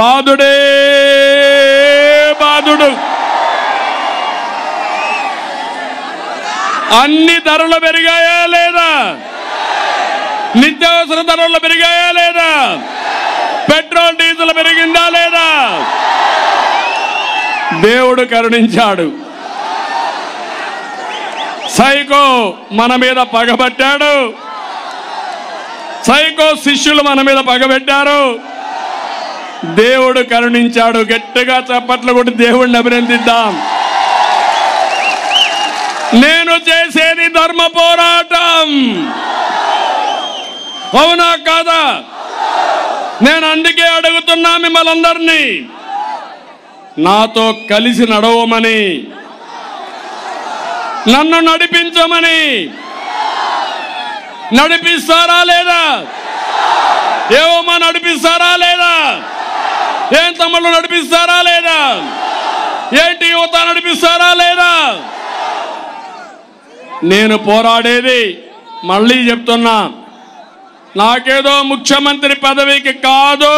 బాధుడే బాధుడు అన్ని ధరలు పెరిగాయా లేదా నిత్యావసర ధరలు పెరిగాయా లేదా పెట్రోల్ డీజిల్ పెరిగిందా లేదా దేవుడు కరుణించాడు సైకో మన మీద పగబట్టాడు సైకో శిష్యులు మన మీద పగబెట్టారు దేవుడు కరుణించాడు గట్టిగా చప్పట్లు కొట్టి దేవుడిని అభినందిద్దాం నేను చేసేది ధర్మ పోరాటం అవునా కాదా నేను అందుకే అడుగుతున్నా మిమ్మల్ని అందరినీ నాతో కలిసి నడవమని నన్ను నడిపించమని నడిపిస్తారా లేదా ఏవమ్మా నడిపిస్తారా లేదా ఏం తమ్ముళ్ళు నడిపిస్తారా లేదా ఏంటి యువత నడిపిస్తారా లేదా నేను పోరాడేది మళ్ళీ చెప్తున్నా నాకేదో ముఖ్యమంత్రి పదవికి కాదు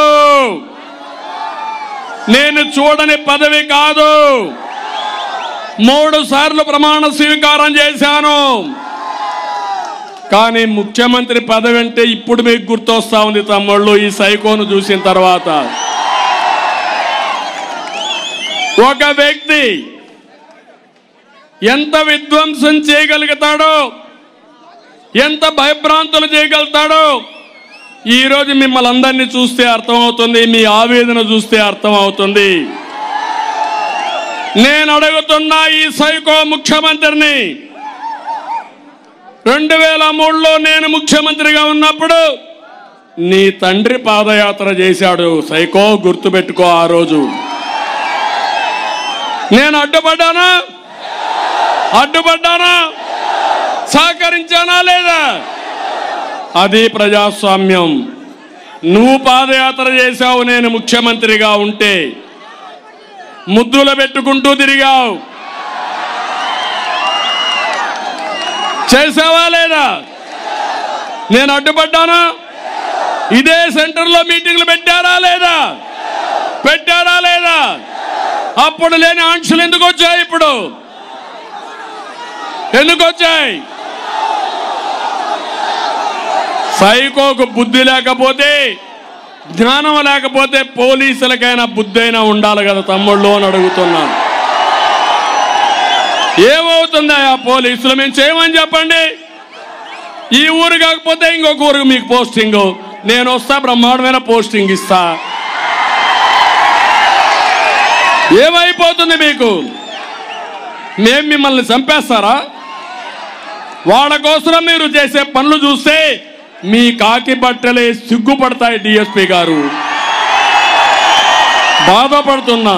నేను చూడని పదవి కాదు మూడు సార్లు ప్రమాణ స్వీకారం చేశాను కానీ ముఖ్యమంత్రి పదవి అంటే ఇప్పుడు మీకు గుర్తొస్తా ఉంది తమ్ముళ్ళు ఈ సైకోను చూసిన తర్వాత ఒక వ్యక్తి ఎంత విధ్వంసం చేయగలుగుతాడో ఎంత భయభ్రాంతులు చేయగలుగుతాడో ఈరోజు మిమ్మల్ని అందరినీ చూస్తే అర్థమవుతుంది మీ ఆవేదన చూస్తే అర్థమవుతుంది నేను అడుగుతున్న ఈ సైకో ముఖ్యమంత్రిని రెండు వేల మూడులో నేను ముఖ్యమంత్రిగా ఉన్నప్పుడు నీ తండ్రి పాదయాత్ర చేశాడు సైకో గుర్తుపెట్టుకో ఆ రోజు నేను అడ్డుపడ్డానా అడ్డుపడ్డానా సహకరించానా లేదా అది ప్రజాస్వామ్యం నువ్వు పాదయాత్ర చేశావు నేను ముఖ్యమంత్రిగా ఉంటే ముద్దులు పెట్టుకుంటూ తిరిగావు చేసావా లేదా నేను అడ్డుపడ్డానా ఇదే సెంటర్లో మీటింగ్లు పెట్టారా లేదా పెట్టారా లేదా అప్పుడు లేని ఆంక్షలు ఎందుకు వచ్చాయి ఇప్పుడు ఎందుకు వచ్చాయి సైకోకు బుద్ధి లేకపోతే జ్ఞానం లేకపోతే పోలీసులకైనా బుద్ధి అయినా ఉండాలి కదా తమ్ముళ్ళు అని అడుగుతున్నాను ఏమవుతుందా ఆ పోలీసులు మేము చేయమని చెప్పండి ఈ ఊరు కాకపోతే ఇంకొక ఊరికి మీకు పోస్టింగ్ నేను వస్తా బ్రహ్మాండమైన పోస్టింగ్ ఇస్తా ఏమైపోతుంది మీకు మేము మిమ్మల్ని చంపేస్తారా వాళ్ళ కోసం మీరు చేసే పనులు చూస్తే మీ కాకి బట్టలే సిగ్గుపడతాయి డిఎస్పి గారు బాధపడుతున్నా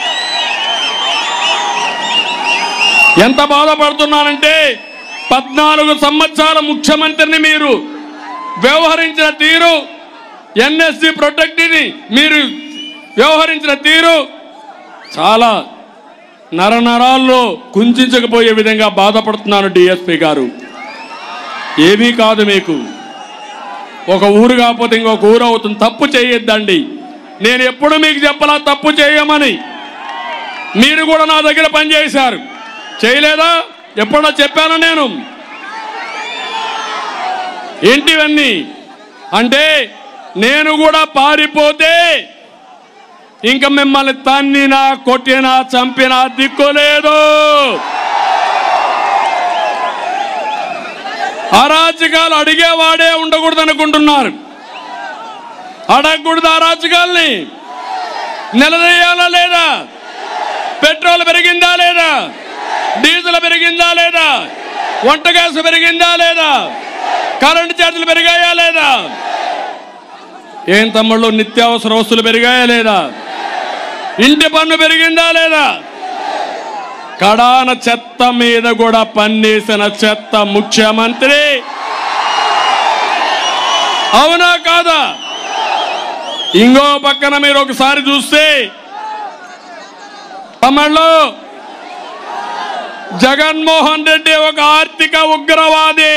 ఎంత బాధపడుతున్నానంటే పద్నాలుగు సంవత్సరాల ముఖ్యమంత్రిని మీరు వ్యవహరించిన తీరు ఎన్ఎస్సి ప్రొటెక్ట్ని మీరు వ్యవహరించిన తీరు చాలా నరనరాల్లో కుంచకపోయే విధంగా బాధపడుతున్నాను డిఎస్పి గారు ఏమీ కాదు మీకు ఒక ఊరు కాకపోతే ఇంకొక ఊరు అవుతుంది తప్పు చేయొద్దండి నేను ఎప్పుడు మీకు చెప్పలా తప్పు చేయమని మీరు కూడా నా దగ్గర పనిచేశారు చేయలేదా ఎప్పుడన్నా చెప్పాను నేను ఏంటివన్నీ అంటే నేను కూడా పారిపోతే ఇంకా మిమ్మల్ని తన్నినా కొట్టినా చంపినా దిక్కులేదు అరాచకాలు అడిగేవాడే ఉండకూడదు అనుకుంటున్నారు అడగకూడదు అరాచకాల్ని నిలదీయాలా లేదా పెట్రోల్ పెరిగిందా లేదా డీజిల్ పెరిగిందా లేదా వంట గ్యాస్ పెరిగిందా లేదా కరెంటు ఛార్జీలు పెరిగాయా లేదా ఏం తమ్ముళ్ళు నిత్యావసర వస్తువులు పెరిగాయా లేదా ఇంటి పన్ను పెరిగిందా లేదా కడాన చెత్త మీద కూడా పన్నేసిన చెత్త ముఖ్యమంత్రి అవునా కాదా ఇంకో పక్కన మీరు ఒకసారి చూస్తే తమిళలో జగన్మోహన్ రెడ్డి ఒక ఆర్థిక ఉగ్రవాది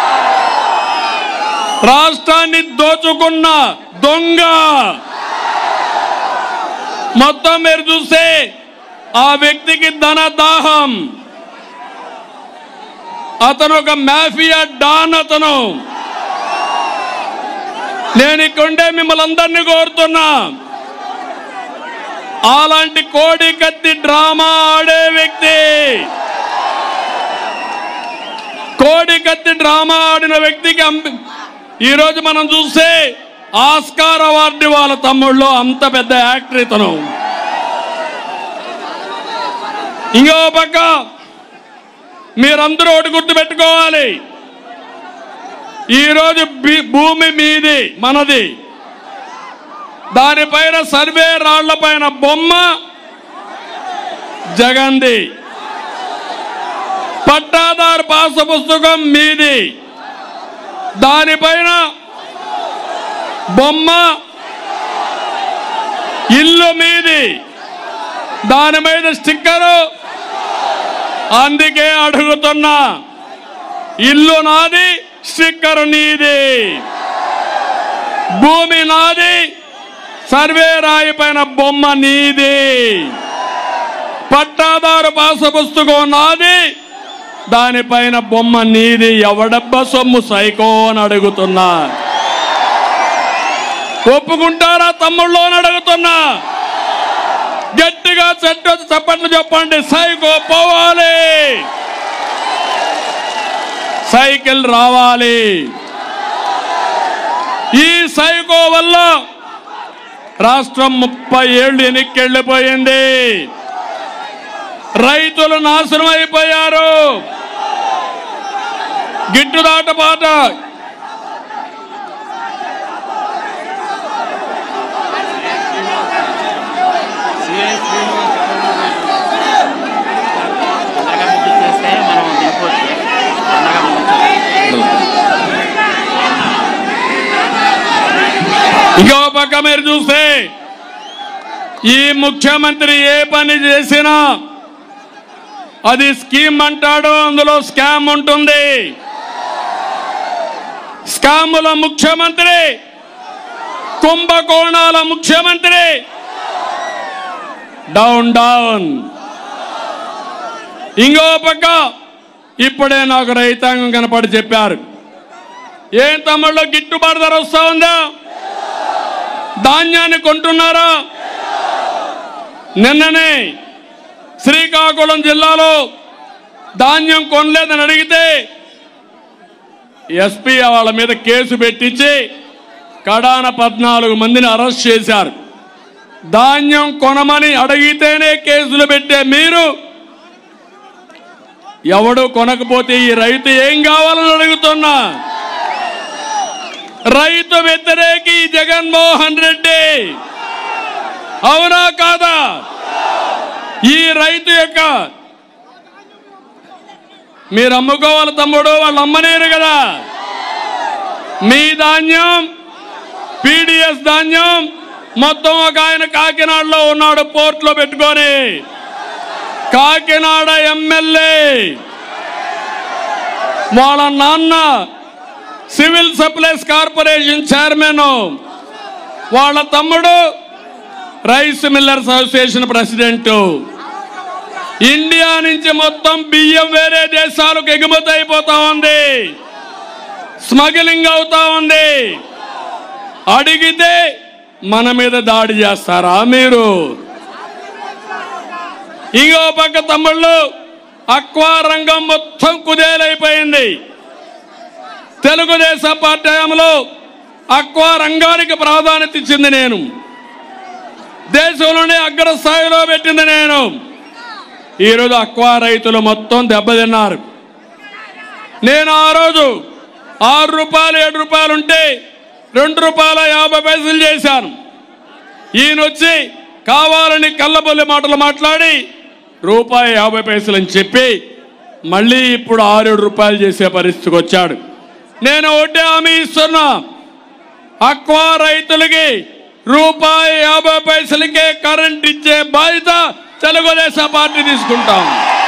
రాష్ట్రాన్ని దోచుకున్న దొంగ మొత్తం మీరు చూస్తే ఆ వ్యక్తికి ధన దాహం అతను ఒక మాఫియా డాన్ అతను నేను ఇక్కడే మిమ్మల్ని అందరినీ కోరుతున్నా అలాంటి కోడి కత్తి డ్రామా ఆడే వ్యక్తి కోడి కత్తి డ్రామా ఆడిన వ్యక్తికి అంపి- ఈరోజు మనం చూస్తే ఆస్కార్ అవార్డు వాళ్ళ తమ్ముళ్ళు అంత పెద్ద యాక్టర్ ఇతను ఇంకో పక్క మీరందరూ ఒకటి గుర్తు పెట్టుకోవాలి ఈరోజు బి- భూమి మీది మనది దానిపైన సర్వే రాళ్ల పైన బొమ్మ జగంది పట్టాదారు పాస పుస్తకం మీది దానిపైన బొమ్మ ఇల్లు మీది దాని మీద స్టిక్కరు అందుకే అడుగుతున్నా ఇల్లు నాది స్టిక్కర్ నీది భూమి నాది సర్వే రాయి పైన బొమ్మ నీది పట్టాదారు పాస పుస్తకం నాది దానిపైన బొమ్మ నీది ఎవడబ్బ సొమ్ము సైకో అని అడుగుతున్నా ఒప్పుకుంటారా తమ్ముళ్ళు అని అడుగుతున్నా గట్టిగా చెట్టు చప్పట్లు చెప్పండి సైకో పోవాలి సైకిల్ రావాలి ఈ సైకో వల్ల రాష్ట్రం ముప్పై ఏళ్ళు వెనక్కెళ్ళిపోయింది రైతులు నాశనం అయిపోయారు గిట్టుదాట పాట పండగ ముద్దు చేస్తే మనం దిగిపోవచ్చు పండగ ముద్దు ఇంకో పక్క మీరు చూస్తే ఈ ముఖ్యమంత్రి ఏ పని చేసినా అది స్కీమ్ అంటాడు అందులో స్కామ్ ఉంటుంది స్కాముల ముఖ్యమంత్రి కుంభకోణాల ముఖ్యమంత్రి డౌన్ డౌన్ ఇంకో పక్క ఇప్పుడే నాకు రైతాంగం కనపడి చెప్పారు ఏం తమ్ముళ్ళు గిట్టుబాటు ధర వస్తా ఉందా ధాన్యాన్ని కొంటున్నారా నిన్ననే శ్రీకాకుళం జిల్లాలో ధాన్యం కొనలేదని అడిగితే ఎస్పీ వాళ్ళ మీద కేసు పెట్టించి కడాన పద్నాలుగు మందిని అరెస్ట్ చేశారు ధాన్యం కొనమని అడిగితేనే కేసులు పెట్టే మీరు ఎవడు కొనకపోతే ఈ రైతు ఏం కావాలని అడుగుతున్నా రైతు వ్యతిరేకి జగన్మోహన్ రెడ్డి అవునా కాదా ఈ రైతు యొక్క మీరు అమ్ముకోవాలి తమ్ముడు వాళ్ళు అమ్మనేరు కదా మీ ధాన్యం పీడిఎస్ ధాన్యం మొత్తం ఒక ఆయన కాకినాడలో ఉన్నాడు పోర్ట్లో పెట్టుకొని కాకినాడ ఎమ్మెల్యే వాళ్ళ నాన్న సివిల్ సప్లైస్ కార్పొరేషన్ చైర్మన్ వాళ్ళ తమ్ముడు rice millers association president India నుంచి మొత్తం బియ్యం వేరే దేశాలకు ఎగుమతి అయిపోతా ఉంది స్మగ్లింగ్ అవుతా ఉంది అడిగితే మన మీద దాడి చేస్తారా మీరు ఇంకో పక్క తమ్ముళ్ళు అక్వా రంగం మొత్తం కుదేలైపోయింది తెలుగుదేశం పార్టీ హయాంలో అక్వా రంగానికి ప్రాధాన్యత ఇచ్చింది నేను దేశంలోనే అగ్రస్థాయిలో పెట్టింది నేను ఈరోజు అక్వా రైతులు మొత్తం దెబ్బతిన్నారు నేను ఆ రోజు ఆరు రూపాయలు ఏడు రూపాయలు ఉంటే రెండు రూపాయల యాభై పైసలు చేశాను ఈయన వచ్చి కావాలని కళ్ళబొల్లి మాటలు మాట్లాడి రూపాయి యాభై పైసలు అని చెప్పి మళ్ళీ ఇప్పుడు ఆరు ఏడు రూపాయలు చేసే పరిస్థితికి వచ్చాడు నేను ఒకటే హామీ ఇస్తున్నా అక్వా రైతులకి రూపాయి యాభై పైసలకే కరెంట్ ఇచ్చే బాధ్యత తెలుగుదేశం పార్టీ తీసుకుంటాం